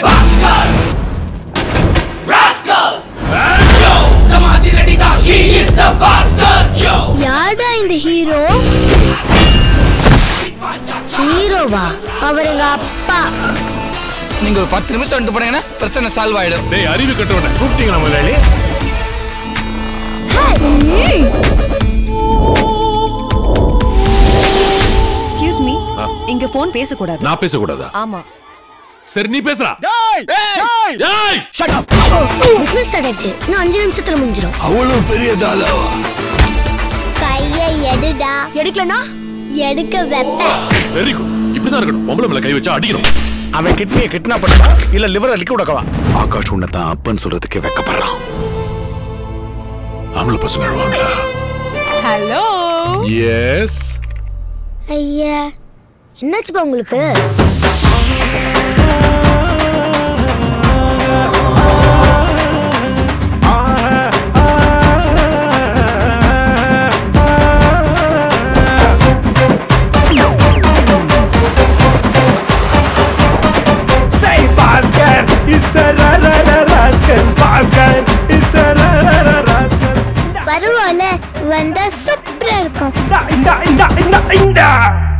யாரா இந்த ஹீரோ ஹீரோவா அவர் எங்க அப்பா நீங்க ஒரு பத்து நிமிஷம் வந்துட்டு போனீங்கன்னா பிரச்சனை சால்வ் ஆயிடும் டேய் அறிவு கட்டவன கூப்பிட்டீங்களா முதலாளி எக்ஸ்கியூஸ் மீ இங்க போன் பேசக்கூடாது நான் பேசக்கூடாதா ஆமா சரி நீ பேசுறா பிசினஸ் ஸ்டார்ட் ஆயிடுச்சு இன்னும் அஞ்சு நிமிஷத்துல முடிஞ்சிடும் அவ்வளவு பெரிய தாதாவா கையை எடுடா எடுக்கலனா எடுக்க வைப்பேன் வெரி குட் இப்படிதான் இருக்கணும் பொம்பளை மேல கை வச்சா அடிக்கணும் அவன் கிட்னியை கிட்னா பண்ணவா இல்ல லிவரை லிக்க விடக்கவா ஆகாஷ் உன்னை தான் அப்பன்னு சொல்றதுக்கு வெக்கப்படுறான் ஆம்பளை பசங்க அழுவாங்களா ஹலோ எஸ் ஐயா என்னாச்சுப்பா உங்களுக்கு Say Bhaskar, it's a ra ra ra rascal. Bhaskar, it's a ra ra ra rascal. பரவாயில்ல வந்தா சூப்பரா இருக்கும் Inda, inda, inda, inda, inda.